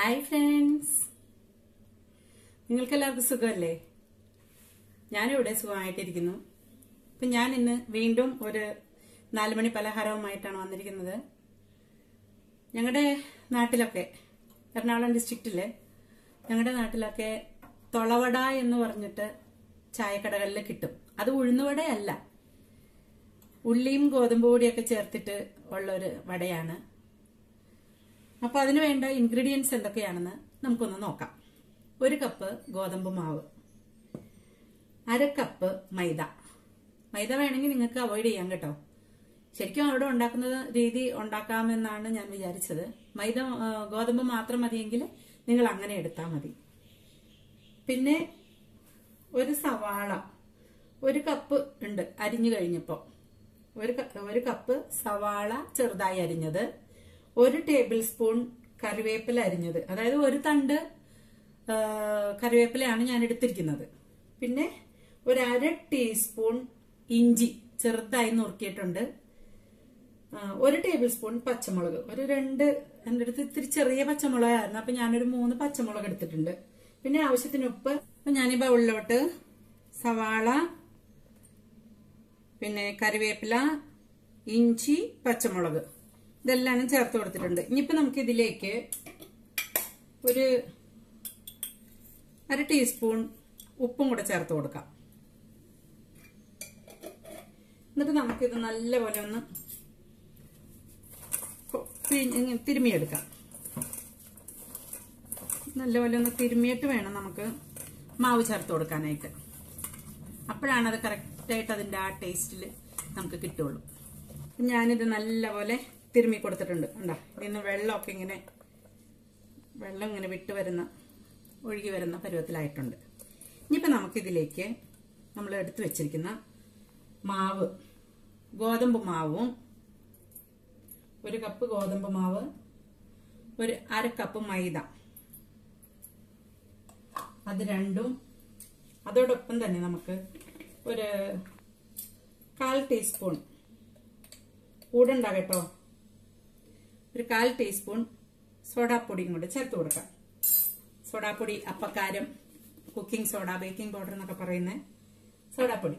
hi friends നിങ്ങൾക്ക് എല്ലാവർക്കും സുഖമല്ലേ ഞാനിവിടെ സുഖമായിട്ടിരിക്കുന്നു അപ്പം ഞാൻ ഇന്ന് വീണ്ടും ഒരു നാല് മണി പലഹാരവുമായിട്ടാണ് വന്നിരിക്കുന്നത് ഞങ്ങളുടെ നാട്ടിലൊക്കെ എറണാകുളം ഡിസ്ട്രിക്റ്റിലെ ഞങ്ങളുടെ നാട്ടിലൊക്കെ തൊളവട എന്ന് പറഞ്ഞിട്ട് ചായക്കടകളിൽ കിട്ടും അത് ഉഴുന്നുവടയല്ല ഉള്ളിയും ഗോതമ്പ് പൊടിയൊക്കെ ചേർത്തിട്ട് ഉള്ള ഒരു വടയാണ് അപ്പൊ അതിന് വേണ്ട ഇൻഗ്രീഡിയൻസ് എന്തൊക്കെയാണെന്ന് നമുക്കൊന്ന് നോക്കാം ഒരു കപ്പ് ഗോതമ്പ് മാവ് അര കപ്പ് മൈദ മൈദ വേണമെങ്കിൽ നിങ്ങൾക്ക് അവോയ്ഡ് ചെയ്യാം കേട്ടോ ശരിക്കും അവിടെ ഉണ്ടാക്കുന്ന രീതി ഉണ്ടാക്കാമെന്നാണ് ഞാൻ വിചാരിച്ചത് മൈദ ആ, ഗോതമ്പ് മാത്രം മതിയെങ്കിൽ നിങ്ങൾ അങ്ങനെ എടുത്താൽ മതി പിന്നെ ഒരു സവാള ഒരു കപ്പ് ഉണ്ട് അരിഞ്ഞു കഴിഞ്ഞപ്പോ ഒരു ക- ഒരു കപ്പ് സവാള ചെറുതായി അരിഞ്ഞത് ഒരു ടേബിൾ സ്പൂൺ കറിവേപ്പില അരിഞ്ഞത് അതായത് ഒരു തണ്ട് ആ, കറിവേപ്പിലയാണ് ഞാൻ എടുത്തിരിക്കുന്നത് പിന്നെ ഒരു അര ടീസ്പൂൺ ഇഞ്ചി ചെറുതായി നുറുക്കിയിട്ടുണ്ട് ആ, ഒരു ടേബിൾ സ്പൂൺ പച്ചമുളക് ഒരു രണ്ട് എൻ്റെ അടുത്ത് ഇത്തിരി ചെറിയ പച്ചമുളകായിരുന്നു അപ്പൊ ഞാനൊരു മൂന്ന് പച്ചമുളക് എടുത്തിട്ടുണ്ട് പിന്നെ ആവശ്യത്തിന് ഉപ്പ് അപ്പൊ ഞാൻ ഈ ബൗളിലോട്ട് സവാള പിന്നെ കറിവേപ്പില ഇഞ്ചി പച്ചമുളക് ഇതെല്ലാം ചേർത്ത് കൊടുത്തിട്ടുണ്ട് ഇനിയിപ്പോ നമുക്ക് ഇതിലേക്ക് ഒരു അര ടീസ്പൂൺ ഉപ്പും കൂടെ ചേർത്ത് കൊടുക്കാം എന്നിട്ട് നമുക്കിത് നല്ലപോലെ ഒന്ന് കൊ- പിഴിഞ്ഞ് തിരുമിയെടുക്കാം നല്ലപോലെ ഒന്ന് തിരുമിയിട്ട് വേണം നമുക്ക് മാവ് ചേർത്ത് കൊടുക്കാനായിട്ട് അപ്പോഴാണ് അത് കറക്റ്റായിട്ട് അതിൻ്റെ ആ ടേസ്റ്റിൽ നമുക്ക് കിട്ടുള്ളൂ ഞാനിത് നല്ലപോലെ തിരുമ്മി കൊടുത്തിട്ടുണ്ട് ഉണ്ടാ ഇതിന്ന് വെള്ളമൊക്കെ ഇങ്ങനെ വെള്ളം ഇങ്ങനെ വിട്ട് വരുന്ന ഒഴുകി വരുന്ന പരുവത്തിലായിട്ടുണ്ട് ഇനിയിപ്പോൾ നമുക്കിതിലേക്ക് നമ്മൾ എടുത്തു വെച്ചിരിക്കുന്ന മാവ് ഗോതമ്പ് മാവും ഒരു കപ്പ് ഗോതമ്പ് മാവ് ഒരു അര കപ്പ് മൈദ അത് രണ്ടും അതോടൊപ്പം തന്നെ നമുക്ക് ഒരു കാൽ ടീസ്പൂൺ കൂടണ്ട കേട്ടോ ഒരു കാൽ ടീസ്പൂൺ സോഡാപ്പൊടിയും കൂടെ ചേർത്ത് കൊടുക്കാം സോഡാപ്പൊടി അപ്പക്കാരം കുക്കിംഗ് സോഡ ബേക്കിംഗ് പൗഡർ എന്നൊക്കെ പറയുന്ന സോഡാപ്പൊടി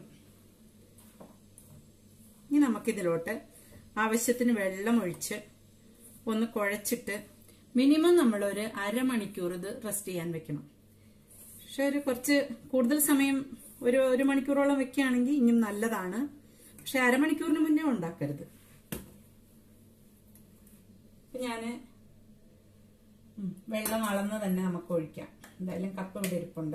ഇനി നമുക്കിതിലോട്ട് ആവശ്യത്തിന് വെള്ളം ഒഴിച്ച് ഒന്ന് കുഴച്ചിട്ട് മിനിമം നമ്മളൊരു അരമണിക്കൂർ ഇത് റെസ്റ്റ് ചെയ്യാൻ വെക്കണം പക്ഷെ ഒരു കുറച്ച് കൂടുതൽ സമയം ഒരു ഒരു മണിക്കൂറോളം വെക്കുകയാണെങ്കിൽ ഇനിയും നല്ലതാണ് പക്ഷെ അരമണിക്കൂറിന് മുന്നേ ഉണ്ടാക്കരുത് അപ്പൊ ഞാന് ഉം, വെള്ളം അളന്ന് തന്നെ നമുക്ക് ഒഴിക്കാം എന്തായാലും കപ്പ് ഇവിടെ ഇരിപ്പുണ്ട്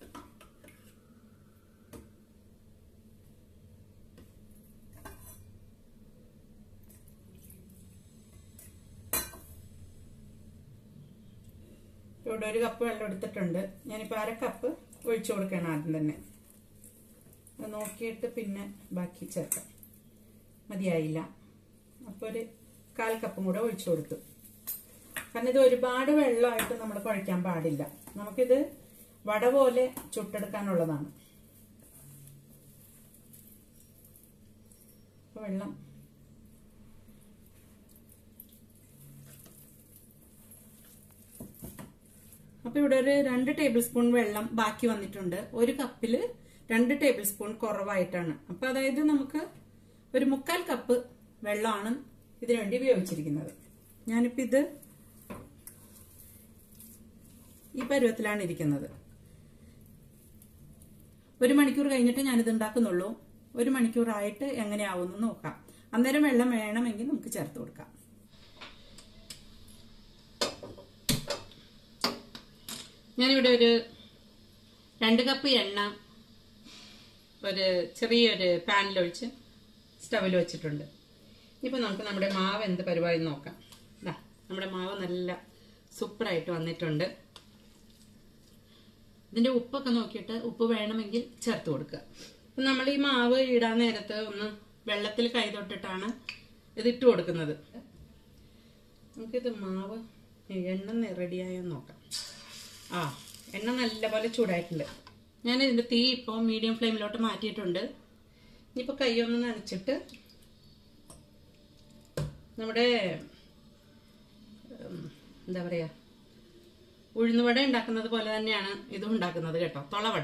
ഇവിടെ ഒരു കപ്പ് വെള്ളം എടുത്തിട്ടുണ്ട് ഞാനിപ്പോൾ അര കപ്പ് ഒഴിച്ചു കൊടുക്കണം ആദ്യം തന്നെ അത് നോക്കിയിട്ട് പിന്നെ ബാക്കി ചേർക്കാം മതിയായില്ല അപ്പോൾ ഒരു കാൽ കപ്പും കൂടെ ഒഴിച്ചു കൊടുത്തു കാരണം ഇത് ഒരുപാട് വെള്ളമായിട്ട് നമ്മൾ കുഴയ്ക്കാൻ പാടില്ല നമുക്കിത് വട പോലെ ചുട്ടെടുക്കാനുള്ളതാണ് അപ്പോൾ വെള്ളം അപ്പൊ ഇവിടെ ഒരു രണ്ട് ടേബിൾ സ്പൂൺ വെള്ളം ബാക്കി വന്നിട്ടുണ്ട് ഒരു കപ്പില് രണ്ട് ടേബിൾ സ്പൂൺ കുറവായിട്ടാണ് അപ്പൊ അതായത് നമുക്ക് ഒരു മുക്കാൽ കപ്പ് വെള്ളമാണ് ഇതിനുവേണ്ടി ഉപയോഗിച്ചിരിക്കുന്നത് ഞാനിപ്പോ ഇത് ഈ പരുവത്തിലാണ് ഇരിക്കുന്നത് ഒരു മണിക്കൂർ കഴിഞ്ഞിട്ട് ഞാനിത് ഉണ്ടാക്കുന്നുള്ളൂ ഒരു മണിക്കൂറായിട്ട് എങ്ങനെയാവുമെന്ന് നോക്കാം അന്നേരം വെള്ളം വേണമെങ്കിൽ നമുക്ക് ചേർത്ത് കൊടുക്കാം ഞാനിവിടെ ഒരു രണ്ട് കപ്പ് എണ്ണ ഒരു ചെറിയൊരു പാനിലൊഴിച്ച് സ്റ്റവിൽ വെച്ചിട്ടുണ്ട് ഇപ്പം നമുക്ക് നമ്മുടെ മാവ് എന്ത് പരിപാടി നോക്കാം ദാ നമ്മുടെ മാവ് നല്ല സൂപ്പറായിട്ട് വന്നിട്ടുണ്ട് ഇതിന്റെ ഉപ്പൊക്കെ നോക്കിയിട്ട് ഉപ്പ് വേണമെങ്കിൽ ചേർത്ത് കൊടുക്കുക അപ്പം നമ്മൾ ഈ മാവ് ഇടാൻ നേരത്ത് ഒന്ന് വെള്ളത്തിൽ കൈ തൊട്ടിട്ടാണ് ഇത് ഇട്ട് കൊടുക്കുന്നത് നമുക്കിത് മാവ് എണ്ണ റെഡിയായോ നോക്കാം ആ എണ്ണ നല്ലപോലെ ചൂടായിട്ടുണ്ട് ഞാൻ ഇതിന്റെ തീ ഇപ്പോൾ മീഡിയം ഫ്ലെയിമിലോട്ട് മാറ്റിയിട്ടുണ്ട് ഇനിയിപ്പോൾ കൈ ഒന്ന് നനച്ചിട്ട് നമ്മുടെ ഉം, എന്താ പറയാ ഉഴുന്നുവട ഉണ്ടാക്കുന്നത് പോലെ തന്നെയാണ് ഇതും ഉണ്ടാക്കുന്നത് കേട്ടോ തൊളവട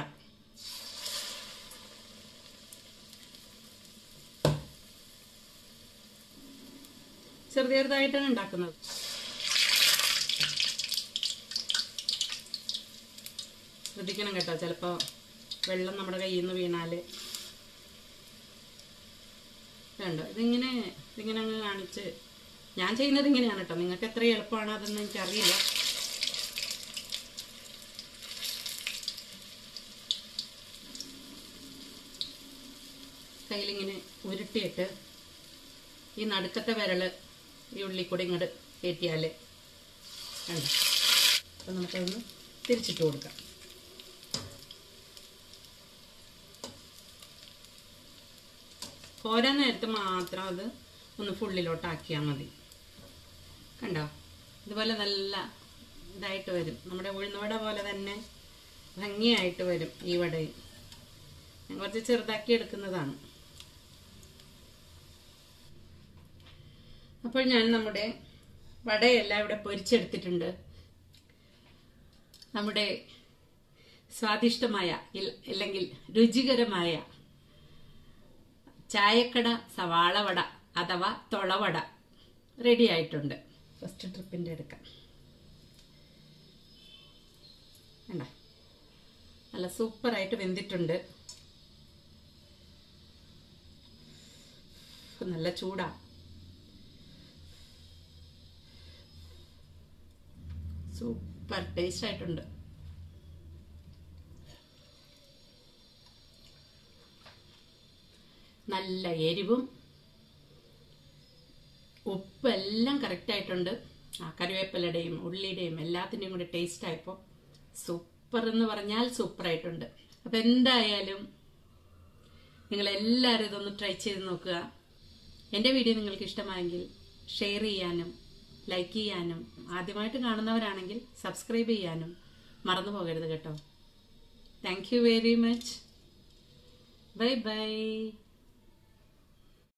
ചെറു ചെറുതായിട്ടാണ് ഉണ്ടാക്കുന്നത് ശ്രദ്ധിക്കണം കേട്ടോ ചിലപ്പോ വെള്ളം നമ്മുടെ കയ്യിൽ നിന്ന് വീണാല് വേണ്ട ഇതിങ്ങനെ ഇതിങ്ങനെ അങ്ങ് കാണിച്ച് ഞാൻ ചെയ്യുന്നത് ഇങ്ങനെയാണ് കേട്ടോ നിങ്ങൾക്ക് എത്ര എളുപ്പമാണ് അതെന്ന് എനിക്കറിയില്ല കയ്യിലിങ്ങനെ ഉരുട്ടിയിട്ട് ഈ നടുക്കത്തെ വിരല് ഈ ഉള്ളിൽ കൂടി ഇങ്ങോട്ട് കയറ്റിയാൽ വേണ്ട അപ്പം നമുക്കതൊന്ന് തിരിച്ചിട്ട് കൊടുക്കാം കോരാൻ നേരത്ത് മാത്രം അത് ഒന്ന് ഫുള്ളിലോട്ടാക്കിയാൽ മതി കണ്ടോ ഇതുപോലെ നല്ല ഇതായിട്ട് വരും നമ്മുടെ ഉഴുന്നുവട പോലെ തന്നെ ഭംഗിയായിട്ട് വരും ഈ വടയും ഞാൻ കുറച്ച് ചെറുതാക്കി എടുക്കുന്നതാണ് അപ്പോൾ ഞാൻ നമ്മുടെ വടയെല്ലാം ഇവിടെ പൊരിച്ചെടുത്തിട്ടുണ്ട് നമ്മുടെ സ്വാദിഷ്ടമായ ഇൽ- അല്ലെങ്കിൽ രുചികരമായ ചായക്കട സവാള വട അഥവാ തൊളവട റെഡി ആയിട്ടുണ്ട് ഫസ്റ്റ് ട്രിപ്പിന്റെ എടുക്കാം വേണ്ട നല്ല സൂപ്പറായിട്ട് വെന്തിട്ടുണ്ട് നല്ല ചൂടാ സൂപ്പർ ടേസ്റ്റ് ആയിട്ടുണ്ട് നല്ല എരിവും ഉപ്പെല്ലാം കറക്റ്റ് ആയിട്ടുണ്ട് ആ കറിവേപ്പിലയുടെയും ഉള്ളിയുടെയും എല്ലാത്തിൻ്റെയും കൂടി ടേസ്റ്റ് ആയപ്പോൾ സൂപ്പർ എന്ന് പറഞ്ഞാൽ സൂപ്പർ ആയിട്ടുണ്ട് അപ്പം എന്തായാലും നിങ്ങൾ എല്ലാവരും ഇതൊന്ന് ട്രൈ ചെയ്ത് നോക്കുക എൻ്റെ വീഡിയോ നിങ്ങൾക്ക് ഇഷ്ടമായെങ്കിൽ ഷെയർ ചെയ്യാനും ലൈക്ക് ചെയ്യാനും ആദ്യമായിട്ട് കാണുന്നവരാണെങ്കിൽ സബ്സ്ക്രൈബ് ചെയ്യാനും മറന്നു പോകരുത് കേട്ടോ thank you very much bye by